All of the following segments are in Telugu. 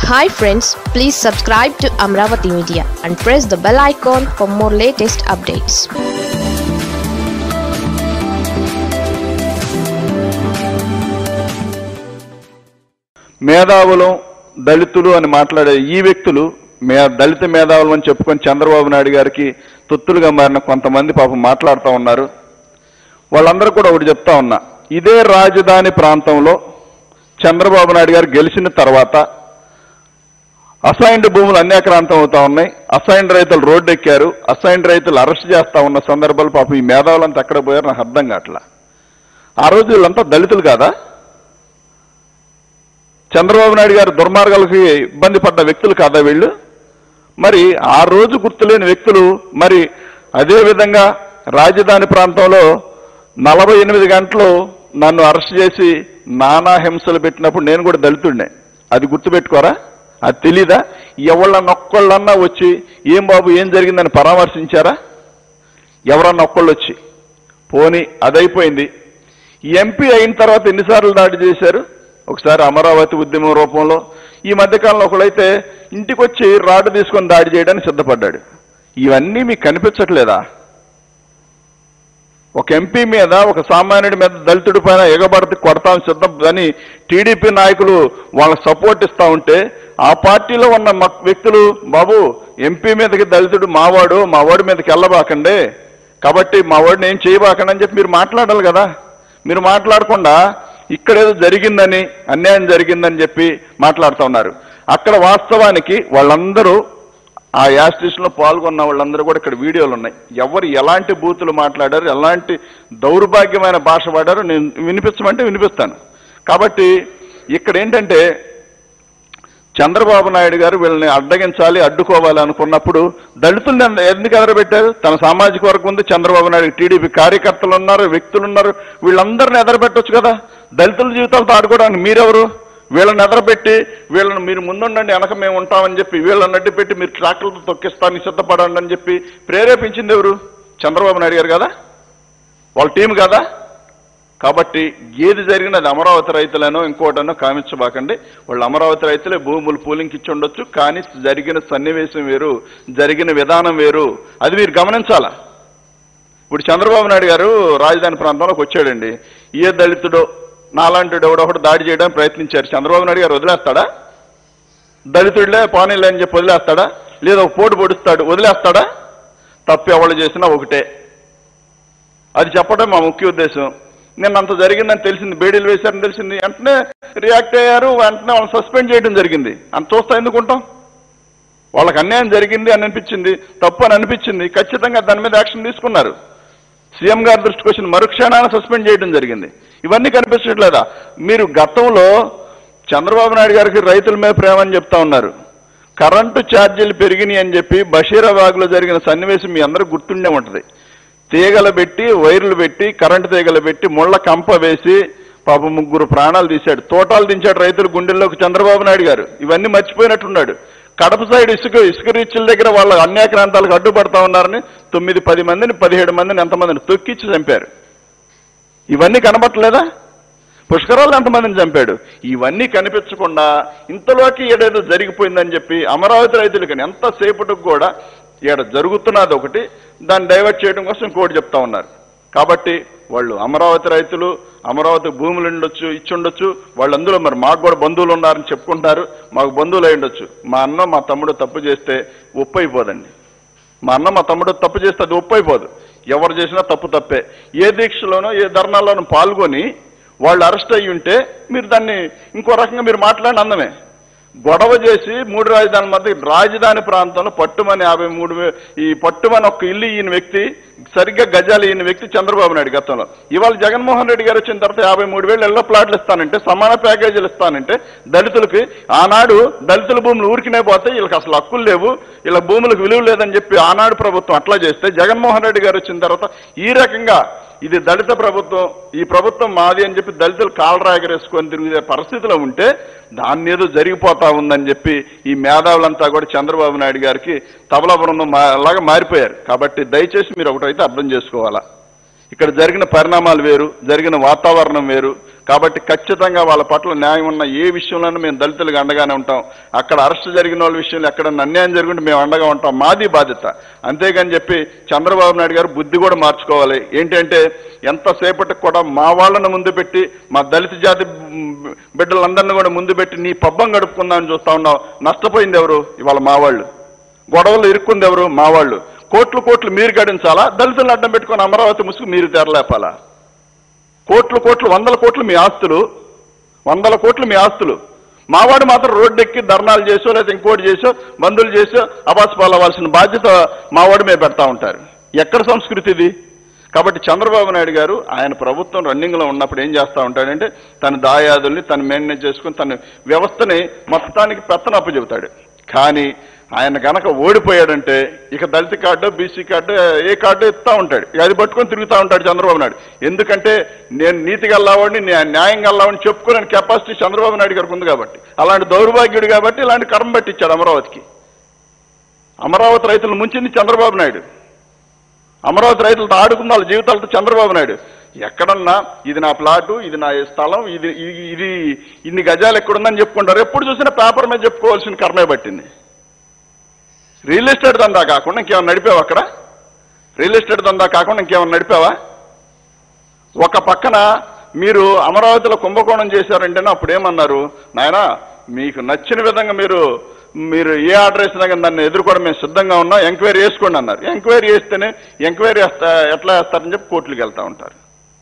hi friends please subscribe to Amaravati media and press the bell icon for more latest updates మేధావులం దళితులు అని మాట్లాడే ఈ వ్యక్తులు మే దళిత మేధావులు అని చెప్పుకొని చంద్రబాబు నాయుడు గారికి తొత్తులుగా మారిన కొంతమంది పాపం మాట్లాడుతూ ఉన్నారు వాళ్ళందరూ కూడా ఒకటి చెప్తా ఉన్నా ఇదే రాజధాని ప్రాంతంలో చంద్రబాబు నాయుడు గారు గెలిచిన తర్వాత అసైన్డ్ భూములు అన్యాక్రాంతం అవుతా ఉన్నాయి అసైన్డ్ రైతులు రోడ్డు ఎక్కారు అసైన్డ్ రైతులు అరెస్ట్ చేస్తా ఉన్న సందర్భాలు పాపం ఈ మేధావులంతా ఎక్కడ పోయారు నాకు అర్థం కావట్లా ఆ రోజు వీళ్ళంతా దళితులు కాదా చంద్రబాబు నాయుడు గారు దుర్మార్గాలకి ఇబ్బంది పడ్డ వ్యక్తులు కాదా వీళ్ళు మరి ఆ రోజు గుర్తులేని వ్యక్తులు మరి అదే విధంగా రాజధాని ప్రాంతంలో నలభై ఎనిమిది గంటలు నన్ను అరెస్ట్ చేసి నానా హింసలు పెట్టినప్పుడు నేను కూడా దళితుడినే అది గుర్తుపెట్టుకోరా అది తెలీదా ఎవళ్ళన్నా ఒక్కళ్ళన్నా వచ్చి ఏం బాబు ఏం జరిగిందని పరామర్శించారా ఎవరన్నా ఒక్కళ్ళు వచ్చి పోని అదైపోయింది ఎంపీ అయిన తర్వాత ఎన్నిసార్లు దాడి చేశారు ఒకసారి అమరావతి ఉద్యమం రూపంలో ఈ మధ్యకాలంలో ఒకడైతే ఇంటికి వచ్చి రాడ్ తీసుకొని దాడి చేయడానికి సిద్ధపడ్డాడు ఇవన్నీ మీకు కనిపించట్లేదా ఒక ఎంపీ మీద ఒక సామాన్యుడి మీద దళితుడి పైన ఎగబడితే కొడతాం సిద్ధం అని టీడీపీ నాయకులు వాళ్ళ సపోర్ట్ ఇస్తా ఉంటే ఆ పార్టీలో ఉన్న మ- వ్యక్తులు బాబు ఎంపీ మీదకి దళితుడు మావాడు మా వాడి మీదకి వెళ్ళబాకండి కాబట్టి మా వాడిని ఏం చేయబాకండి అని చెప్పి మీరు మాట్లాడాలి కదా మీరు మాట్లాడకుండా ఇక్కడ ఏదో జరిగిందని అన్యాయం జరిగిందని చెప్పి మాట్లాడుతూ ఉన్నారు అక్కడ వాస్తవానికి వాళ్ళందరూ ఆ యాజ్ స్టేషన్లో పాల్గొన్న వాళ్ళందరూ కూడా ఇక్కడ వీడియోలు ఉన్నాయి ఎవరు ఎలాంటి బూతులు మాట్లాడారు ఎలాంటి దౌర్భాగ్యమైన భాష వాడారో నేను వినిపించమంటే వినిపిస్తాను కాబట్టి ఇక్కడ ఏంటంటే చంద్రబాబు నాయుడు గారు వీళ్ళని అడ్డగించాలి అడ్డుకోవాలి అనుకున్నప్పుడు దళితుల్ని ఎందు- ఎందుకు ఎదరబెట్టారు తన సామాజిక వర్గం ఉంది చంద్రబాబు నాయుడు టీడీపీ కార్యకర్తలు ఉన్నారు వ్యక్తులు ఉన్నారు వీళ్ళందరిని ఎదరబెట్టొచ్చు కదా దళితుల జీవితాలతో ఆడుకోవడానికి మీరెవరు వీళ్ళని ఎదరబెట్టి వీళ్ళని మీరు ముందుండండి వెనక మేము ఉంటామని చెప్పి వీళ్ళని అడ్డు పెట్టి మీరు ట్రాక్టర్లతో తొక్కిస్తానికి సిద్ధపడండి అని చెప్పి ప్రేరేపించింది ఎవరు చంద్రబాబు నాయుడు గారు కదా వాళ్ళ టీం కదా కాబట్టి ఏది జరిగినది అమరావతి రైతులనో ఇంకోటనో కామించబాకండి వాళ్ళు అమరావతి రైతులే భూములు పూలింగ్కి ఇచ్చి ఉండొచ్చు కానీ జరిగిన సన్నివేశం వేరు జరిగిన విధానం వేరు అది మీరు గమనించాలా ఇప్పుడు చంద్రబాబు నాయుడు గారు రాజధాని ప్రాంతంలోకి వచ్చాడండి ఏ దళితుడో నాలాంటి ఎవడో ఒకడు దాడి చేయడానికి ప్రయత్నించారు చంద్రబాబు నాయుడు గారు వదిలేస్తాడా దళితుడిలే పానీలే అని చెప్పి వదిలేస్తాడా లేదా ఒక పోటు పొడుస్తాడు వదిలేస్తాడా తప్పు ఎవరు చేసినా ఒకటే అది చెప్పడం మా ముఖ్య ఉద్దేశం నిన్న అంత జరిగిందని తెలిసింది బేడీలు వేశారని తెలిసింది వెంటనే రియాక్ట్ అయ్యారు వెంటనే వాళ్ళని సస్పెండ్ చేయడం జరిగింది అంత చూస్తా ఎందుకుంటాం వాళ్ళకి అన్యాయం జరిగింది అని అనిపించింది తప్పు అని అనిపించింది ఖచ్చితంగా దాని మీద యాక్షన్ తీసుకున్నారు సీఎం గారి దృష్టికి వచ్చిన మరుక్షణాన సస్పెండ్ చేయడం జరిగింది ఇవన్నీ కనిపించట్లేదా మీరు గతంలో చంద్రబాబు నాయుడు గారికి రైతుల మీద ప్రేమ అని చెప్తా ఉన్నారు కరెంటు ఛార్జీలు పెరిగినాయి అని చెప్పి బషీరాబాగ్లో జరిగిన సన్నివేశం మీ అందరూ గుర్తుండే ఉంటుంది తీగలు పెట్టి వైర్లు పెట్టి కరెంటు తీగలు పెట్టి ముళ్ళ కంప వేసి పాప ముగ్గురు ప్రాణాలు తీశాడు తోటాలు దించాడు రైతుల గుండెల్లోకి చంద్రబాబు నాయుడు గారు ఇవన్నీ మర్చిపోయినట్టున్నాడు కడప సైడ్ ఇసుక ఇసుక రీచ్ల దగ్గర వాళ్ళ అన్యాక్రాంతాలకు అడ్డుపడతా ఉన్నారని తొమ్మిది పది మందిని పదిహేడు మందిని ఎంతమందిని తొక్కిచ్చి చంపారు ఇవన్నీ కనబట్టలేదా పుష్కరాలు ఎంతమందిని చంపాడు ఇవన్నీ కనిపించకుండా ఇంతలోకి ఏడేదో జరిగిపోయిందని చెప్పి అమరావతి రైతులకి ఎంతసేపటికి కూడా ఈడ జరుగుతున్నది ఒకటి దాన్ని డైవర్ట్ చేయడం కోసం ఇంకోటి చెప్తా ఉన్నారు కాబట్టి వాళ్ళు అమరావతి రైతులు అమరావతి భూములు ఉండొచ్చు ఇచ్చి ఉండొచ్చు వాళ్ళందరూ మరి మాకు కూడా బంధువులు ఉన్నారని చెప్పుకుంటారు మాకు బంధువులు అయి ఉండొచ్చు మా అన్న మా తమ్ముడు తప్పు చేస్తే ఒప్పు అయిపోదండి మా అన్న మా తమ్ముడు తప్పు చేస్తే అది ఒప్పు అయిపోదు ఎవరు చేసినా తప్పు తప్పే ఏ దీక్షలోనో ఏ ధర్నాల్లోనూ పాల్గొని వాళ్ళు అరెస్ట్ అయ్యి ఉంటే మీరు దాన్ని ఇంకో రకంగా మీరు మాట్లాడిన అందమే గొడవ చేసి మూడు రాజధానుల మధ్య రాజధాని ప్రాంతంలో పట్టుమని యాభై మూడు వే- ఈ పట్టుమని ఒక ఇల్లు ఈయన వ్యక్తి సరిగ్గా గజాలు ఈయన వ్యక్తి చంద్రబాబు నాయుడు గతంలో ఇవాళ జగన్మోహన్ రెడ్డి గారు వచ్చిన తర్వాత యాభై మూడు వేలు ఇళ్ల ప్లాట్లు ఇస్తానంటే సమాన ప్యాకేజీలు ఇస్తానంటే దళితులకి ఆనాడు దళితుల భూములు ఊరికినే పోతే వీళ్ళకి అసలు హక్కులు లేవు వీళ్ళ భూములకు విలువ లేదని చెప్పి ఆనాడు ప్రభుత్వం అట్లా చేస్తే జగన్మోహన్ రెడ్డి గారు వచ్చిన తర్వాత ఈ రకంగా ఇది దళిత ప్రభుత్వం ఈ ప్రభుత్వం మాది అని చెప్పి దళితులు కాలరాగరేసుకొని తిరిగే పరిస్థితిలో ఉంటే దాన్ని ఏదో జరిగిపోతా ఉందని చెప్పి ఈ మేధావులంతా కూడా చంద్రబాబు నాయుడు గారికి తబలా బృందం మా- లాగా మారిపోయారు కాబట్టి దయచేసి మీరు ఒకటైతే అర్థం చేసుకోవాలా ఇక్కడ జరిగిన పరిణామాలు వేరు జరిగిన వాతావరణం వేరు కాబట్టి ఖచ్చితంగా వాళ్ళ పట్ల న్యాయం ఉన్న ఏ విషయంలోనూ మేము దళితులకు అండగానే ఉంటాం అక్కడ అరెస్ట్ జరిగిన వాళ్ళ విషయంలో ఎక్కడ అన్యాయం జరుగుంటే మేము అండగా ఉంటాం మాది బాధ్యత అంతేగాని చెప్పి చంద్రబాబు నాయుడు గారు బుద్ధి కూడా మార్చుకోవాలి ఏంటంటే ఎంతసేపటికి కూడా మా వాళ్ళని ముందు పెట్టి మా దళిత జాతి మ్, బిడ్డలందరినీ కూడా ముందు పెట్టి నీ పబ్బం గడుపుకుందామని చూస్తా ఉన్నావు నష్టపోయింది ఎవరు ఇవాళ మా వాళ్ళు గొడవలు ఇరుక్కుంది ఎవరు మా వాళ్ళు కోట్లు కోట్లు మీరు గడించాలా దళితులను అడ్డం పెట్టుకొని అమరావతి ముసుగు మీరు తెరలేపాలా కోట్లు కోట్లు వందల కోట్లు మీ ఆస్తులు వందల కోట్లు మీ ఆస్తులు మావాడు మాత్రం రోడ్డు ఎక్కి ధర్నాలు చేసో లేదా ఇంకోటి చేసో బంధువులు చేసో అబాస్ పాలవలసిన బాధ్యత మావాడు మీద పెడతా ఉంటారు ఎక్కడ సంస్కృతి ఇది కాబట్టి చంద్రబాబు నాయుడు గారు ఆయన ప్రభుత్వం రన్నింగ్లో ఉన్నప్పుడు ఏం చేస్తూ ఉంటాడంటే తన దాయాదుల్ని తను మేనేజ్ చేసుకుని తన వ్యవస్థని మొత్తానికి పెత్తన అప్పచెబుతాడు కానీ ఆయన గనక ఓడిపోయాడంటే ఇక దళిత కార్డు బీసీ కార్డు ఏ కార్డు ఇస్తా ఉంటాడు ఇక అది పట్టుకొని తిరుగుతూ ఉంటాడు చంద్రబాబు నాయుడు ఎందుకంటే నేను నీతి గల్లావాడిని నేను న్యాయం గల్లావాడిని చెప్పుకోలేని కెపాసిటీ చంద్రబాబు నాయుడు గారికి ఉంది కాబట్టి అలాంటి దౌర్భాగ్యుడు కాబట్టి ఇలాంటి కర్మ పట్టించాడు అమరావతికి అమరావతి రైతులను ముంచింది చంద్రబాబు నాయుడు అమరావతి రైతులతో ఆడుకున్న వాళ్ళ జీవితాలతో చంద్రబాబు నాయుడు ఎక్కడన్నా ఇది నా ప్లాటు ఇది నా స్థలం ఇది ఇది- ఇది ఇన్ని గజాలు ఎక్కడుందని చెప్పుకుంటారు ఎప్పుడు చూసినా పేపర్ మీద చెప్పుకోవాల్సిన కర్మే పట్టింది రియల్ ఎస్టేట్ దందా కాకుండా ఇంకేమైనా నడిపావా అక్కడ రియల్ ఎస్టేట్ దందా కాకుండా ఇంకేమైనా నడిపావా ఒక పక్కన మీరు అమరావతిలో కుంభకోణం చేశారంటేనే అప్పుడు ఏమన్నారు నాయనా మీకు నచ్చిన విధంగా మీరు మీరు ఏ ఆర్డర్ వేసినా కానీ దాన్ని ఎదుర్కోవడం మేము సిద్ధంగా ఉన్నాం ఎంక్వైరీ వేసుకోండి అన్నారు ఎంక్వైరీ వేస్తేనే ఎంక్వైరీ వేస్తా ఎట్లా వేస్తారని చెప్పి కోర్టులకు వెళ్తా ఉంటారు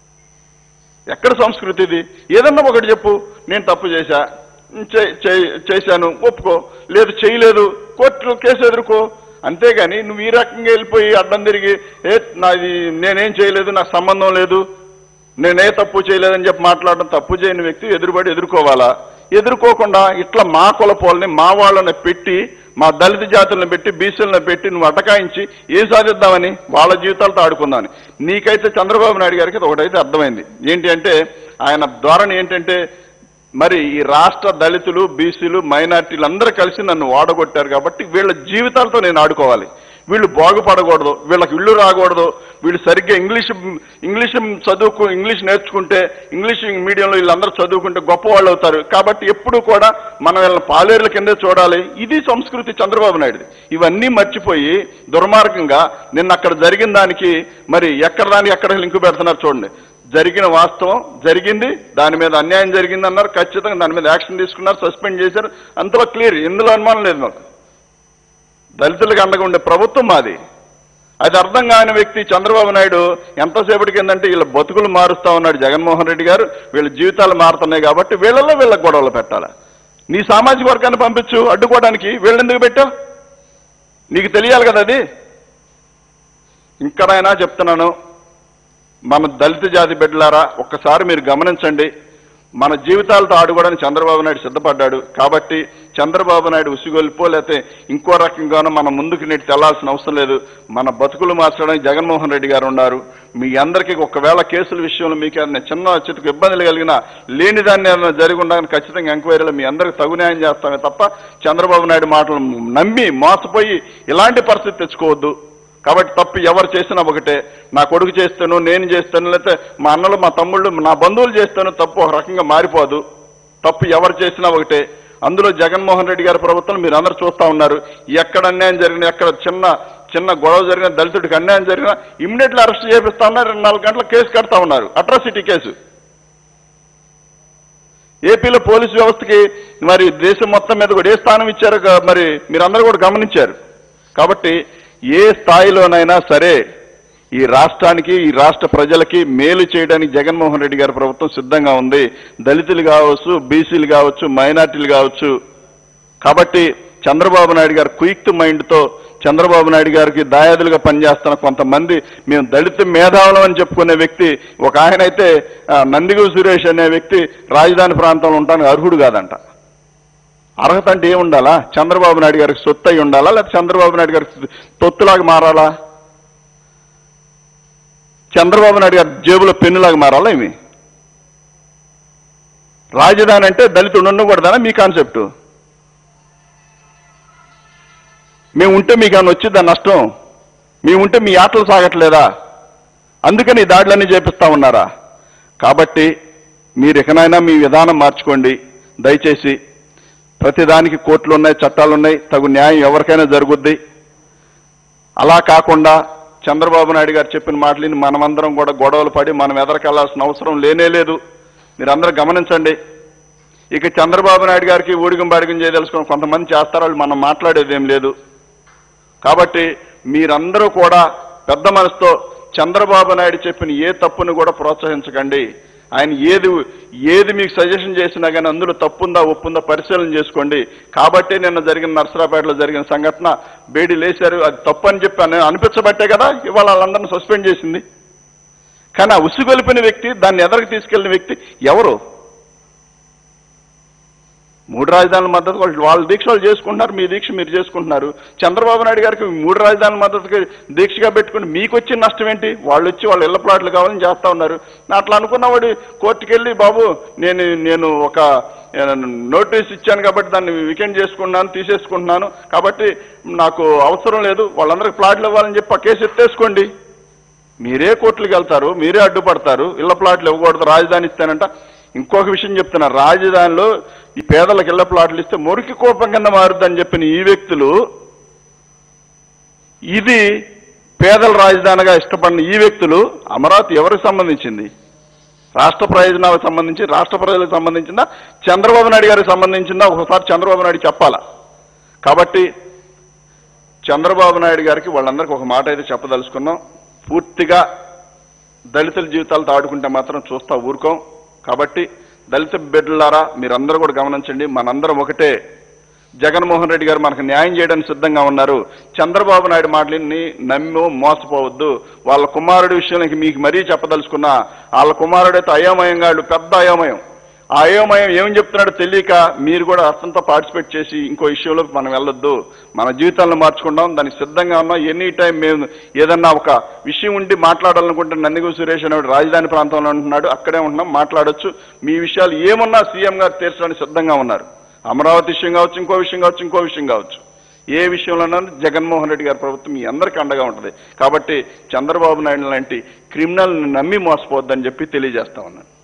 ఎక్కడ సంస్కృతి ఇది ఏదన్నా ఒకటి చెప్పు నేను తప్పు చేశా చే- చే- చేశాను ఒప్పుకో లేదు చేయలేదు కోర్టులో కేసు ఎదుర్కో అంతేగాని నువ్వు ఈ రకంగా వెళ్ళిపోయి అడ్డం తిరిగి ఏ నాది నేనేం చేయలేదు నాకు సంబంధం లేదు నేనే తప్పు చేయలేదని చెప్పి మాట్లాడడం తప్పు చేయని వ్యక్తి ఎదురుబడి ఎదుర్కోవాలా ఎదుర్కోకుండా ఇట్లా మా కులపోలని మా వాళ్ళని పెట్టి మా దళిత జాతులను పెట్టి బీసీలను పెట్టి నువ్వు అటకాయించి ఏం సాధిద్దామని వాళ్ళ జీవితాలతో ఆడుకుందామని నీకైతే చంద్రబాబు నాయుడు గారికి ఇది ఒకటైతే అర్థమైంది ఏంటి అంటే ఆయన ధోరణి ఏంటంటే మరి ఈ రాష్ట్ర దళితులు బీసీలు మైనార్టీలు అందరూ కలిసి నన్ను వాడగొట్టారు కాబట్టి వీళ్ళ జీవితాలతో నేను ఆడుకోవాలి వీళ్ళు బాగుపడకూడదు వీళ్ళకి ఇల్లు రాకూడదు వీళ్ళు సరిగ్గా ఇంగ్లీష్ ఇంగ్లీష్ చదువుకు ఇంగ్లీష్ నేర్చుకుంటే ఇంగ్లీష్ మీడియంలో వీళ్ళందరూ చదువుకుంటే గొప్ప వాళ్ళు అవుతారు కాబట్టి ఎప్పుడు కూడా మనం వీళ్ళని పాలేరుల కిందే చూడాలి ఇది సంస్కృతి చంద్రబాబు నాయుడు ఇవన్నీ మర్చిపోయి దుర్మార్గంగా నిన్న అక్కడ జరిగిన దానికి మరి ఎక్కడ దానికి ఎక్కడ లింకు పెడుతున్నారు చూడండి జరిగిన వాస్తవం జరిగింది దాని మీద అన్యాయం జరిగింది అన్నారు ఖచ్చితంగా దాని మీద యాక్షన్ తీసుకున్నారు సస్పెండ్ చేశారు అంతలో క్లియర్ ఇందులో అనుమానం లేదు మాకు దళితులకు అండగా ఉండే ప్రభుత్వం మాది అది అర్థం కాని వ్యక్తి చంద్రబాబు నాయుడు ఎంతసేపటికి ఏంటంటే వీళ్ళ బతుకులు మారుస్తా ఉన్నాడు జగన్మోహన్ రెడ్డి గారు వీళ్ళ జీవితాలు మారుతున్నాయి కాబట్టి వీళ్ళల్లో వీళ్ళ గొడవలు పెట్టాలి నీ సామాజిక వర్గాన్ని పంపించు అడ్డుకోవడానికి వీళ్ళెందుకు పెట్టావు నీకు తెలియాలి కదా అది ఇంకనైనా చెప్తున్నాను మన దళిత జాతి బిడ్డలారా ఒక్కసారి మీరు గమనించండి మన జీవితాలతో ఆడుకోవడానికి చంద్రబాబు నాయుడు సిద్ధపడ్డాడు కాబట్టి చంద్రబాబు నాయుడు ఉసిగొల్పో లేకపోతే ఇంకో రకంగానో మనం ముందుకు నెట్టి తెల్లాల్సిన అవసరం లేదు మన బతుకులు మార్చడానికి జగన్మోహన్ రెడ్డి గారు ఉన్నారు మీ అందరికీ ఒకవేళ కేసుల విషయంలో మీకు ఏదైనా చిన్న చిట్టుకు ఇబ్బందులు కలిగినా లేని దాన్ని ఏదైనా జరిగి ఉండగానే ఖచ్చితంగా ఎంక్వైరీలో మీ అందరికి తగు న్యాయం చేస్తామే తప్ప చంద్రబాబు నాయుడు మాటలు నమ్మి మోసపోయి ఇలాంటి పరిస్థితి తెచ్చుకోవద్దు కాబట్టి తప్పు ఎవరు చేసినా ఒకటే నా కొడుకు చేస్తాను నేను చేస్తాను లేకపోతే మా అన్నలు మా తమ్ముళ్ళు నా బంధువులు చేస్తాను తప్పు ఒక రకంగా మారిపోదు తప్పు ఎవరు చేసినా ఒకటే అందులో జగన్మోహన్ రెడ్డి గారి ప్రభుత్వం మీరు అందరూ చూస్తా ఉన్నారు ఎక్కడ అన్యాయం జరిగినా ఎక్కడ చిన్న చిన్న గొడవ జరిగిన దళితుడికి అన్యాయం జరిగినా ఇమ్మీడియట్లీ అరెస్ట్ చేపిస్తా ఉన్నారు రెండు నాలుగు గంటల కేసు కడతా ఉన్నారు అట్రాసిటీ కేసు ఏపీలో పోలీసు వ్యవస్థకి మరి దేశం మొత్తం మీద కూడా ఏ స్థానం ఇచ్చారో గా- మరి మీరందరూ కూడా గమనించారు కాబట్టి ఏ స్థాయిలోనైనా సరే ఈ రాష్ట్రానికి ఈ రాష్ట్ర ప్రజలకి మేలు చేయడానికి జగన్మోహన్ రెడ్డి గారి ప్రభుత్వం సిద్ధంగా ఉంది దళితులు కావచ్చు బీసీలు కావచ్చు మైనార్టీలు కావచ్చు కాబట్టి చంద్రబాబు నాయుడు గారు క్విక్ మైండ్తో చంద్రబాబు నాయుడు గారికి దాయాదులుగా పనిచేస్తున్న కొంతమంది మేము దళిత మేధావులం అని చెప్పుకునే వ్యక్తి ఒక ఆయన అయితే ఆ, నందిగు సురేష్ అనే వ్యక్తి రాజధాని ప్రాంతంలో ఉండడానికి అర్హుడు కాదంట అర్హత అంటే ఏమి ఉండాలా చంద్రబాబు నాయుడు గారికి సొత్తు అయి ఉండాలా లేకపోతే చంద్రబాబు నాయుడు గారికి తొత్తులాగా మారాలా చంద్రబాబు నాయుడు గారి జేబులో పెన్నులాగా మారాలా ఏమి రాజధాని అంటే దళితుడు ఉండకూడదనా మీ కాన్సెప్ట్ మేము ఉంటే మీకు ఏమైనా వచ్చిందా నష్టం మేము ఉంటే మీ ఆటలు సాగట్లేదా అందుకని ఈ దాడులన్నీ చేపిస్తా ఉన్నారా కాబట్టి మీరు ఇకనైనా మీ విధానం మార్చుకోండి దయచేసి ప్రతిదానికి కోర్టులు ఉన్నాయి చట్టాలు ఉన్నాయి తగు న్యాయం ఎవరికైనా జరుగుద్ది అలా కాకుండా చంద్రబాబు నాయుడు గారు చెప్పిన మాటలని మనమందరం కూడా గొడవలు పడి మనం ఎదరికెళ్లాల్సిన అవసరం లేనే లేదు మీరందరూ గమనించండి ఇక చంద్రబాబు నాయుడు గారికి ఊడిగం బాడిగం చేయదలుచుకుని కొంతమంది చేస్తారు వాళ్ళు మనం మాట్లాడేది ఏం లేదు కాబట్టి మీరందరూ కూడా పెద్ద మనసుతో చంద్రబాబు నాయుడు చెప్పిన ఏ తప్పును కూడా ప్రోత్సహించకండి ఆయన ఏది ఏది మీకు సజెషన్ చేసినా కానీ అందులో తప్పుందా ఒప్పుందా పరిశీలన చేసుకోండి కాబట్టి నిన్న జరిగిన నర్సరాపేటలో జరిగిన సంఘటన బేడి లేశారు అది తప్పు అని చెప్పి అని అనిపించబట్టే కదా ఇవాళ వాళ్ళందరినీ సస్పెండ్ చేసింది కానీ ఆ ఉసిగొలిపిన వ్యక్తి దాన్ని ఎదరికి తీసుకెళ్లిన వ్యక్తి ఎవరు మూడు రాజధానుల మద్దతు వాళ్ళు వాళ్ళ దీక్ష వాళ్ళు చేసుకుంటున్నారు మీ దీక్ష మీరు చేసుకుంటున్నారు చంద్రబాబు నాయుడు గారికి మూడు రాజధానుల మద్దతుకి దీక్షగా పెట్టుకుని మీకు వచ్చిన నష్టం ఏంటి వాళ్ళు వచ్చి వాళ్ళ ఇళ్ల ప్లాట్లు కావాలని చేస్తా ఉన్నారు అట్లా అనుకున్నవాడు కోర్టుకి వెళ్ళి బాబు నేను నేను ఒక ఏ, నోటీస్ ఇచ్చాను కాబట్టి దాన్ని వీకెండ్ చేసుకున్నాను తీసేసుకుంటున్నాను కాబట్టి నాకు అవసరం లేదు వాళ్ళందరికీ ప్లాట్లు ఇవ్వాలని చెప్పి ఆ కేసు ఎత్తేసుకోండి మీరే కోర్టులకు వెళ్తారు మీరే అడ్డుపడతారు ఇళ్ల ప్లాట్లు ఇవ్వకూడదు రాజధాని ఇస్తానంట ఇంకొక విషయం చెప్తున్నా రాజధానిలో ఈ పేదలకు ఇళ్ల ప్లాట్లు ఇస్తే మురికి కోపం కింద మారుద్దని చెప్పిన ఈ వ్యక్తులు ఇది పేదల రాజధానిగా ఇష్టపడిన ఈ వ్యక్తులు అమరావతి ఎవరికి సంబంధించింది రాష్ట్ర ప్రయోజనాలకు సంబంధించి రాష్ట్ర ప్రజలకు సంబంధించిందా చంద్రబాబు నాయుడు గారికి సంబంధించిందా ఒకసారి చంద్రబాబు నాయుడు చెప్పాలా కాబట్టి చంద్రబాబు నాయుడు గారికి వాళ్ళందరికీ ఒక మాట అయితే చెప్పదలుచుకున్నాం పూర్తిగా దళితుల జీవితాలతో ఆడుకుంటే మాత్రం చూస్తా ఊరుకోం కాబట్టి దళిత బిడ్డలారా మీరందరూ కూడా గమనించండి మనందరం ఒకటే జగన్మోహన్ రెడ్డి గారు మనకు న్యాయం చేయడానికి సిద్ధంగా ఉన్నారు చంద్రబాబు నాయుడు మాటలని నమ్మి మోసపోవద్దు వాళ్ళ కుమారుడి విషయానికి మీకు మరీ చెప్పదలుచుకున్నా వాళ్ళ కుమారుడైతే అయోమయంగా వాళ్ళు పెద్ద అయోమయం ఆ అయోమయం ఏం చెప్తున్నాడో తెలియక మీరు కూడా అర్థంతో పార్టిసిపేట్ చేసి ఇంకో విషయంలో మనం వెళ్ళొద్దు మన జీవితాలను మార్చుకుంటాం దానికి సిద్ధంగా ఉన్నాం ఎనీ టైం మేము ఏదన్నా ఒక విషయం ఉండి మాట్లాడాలనుకుంటే నందిగు సురేష్ అనేవాడు రాజధాని ప్రాంతంలో ఉంటున్నాడు అక్కడే ఉంటున్నాం మాట్లాడొచ్చు మీ విషయాలు ఏమున్నా సీఎం గారు తీర్చడానికి సిద్ధంగా ఉన్నారు అమరావతి విషయం కావచ్చు ఇంకో విషయం కావచ్చు ఇంకో విషయం కావచ్చు ఏ విషయంలోనైనా జగన్మోహన్ రెడ్డి గారి ప్రభుత్వం మీ అందరికీ అండగా ఉంటుంది కాబట్టి చంద్రబాబు నాయుడు లాంటి క్రిమినల్ని నమ్మి మోసపోవద్దని చెప్పి తెలియజేస్తా ఉన్నాను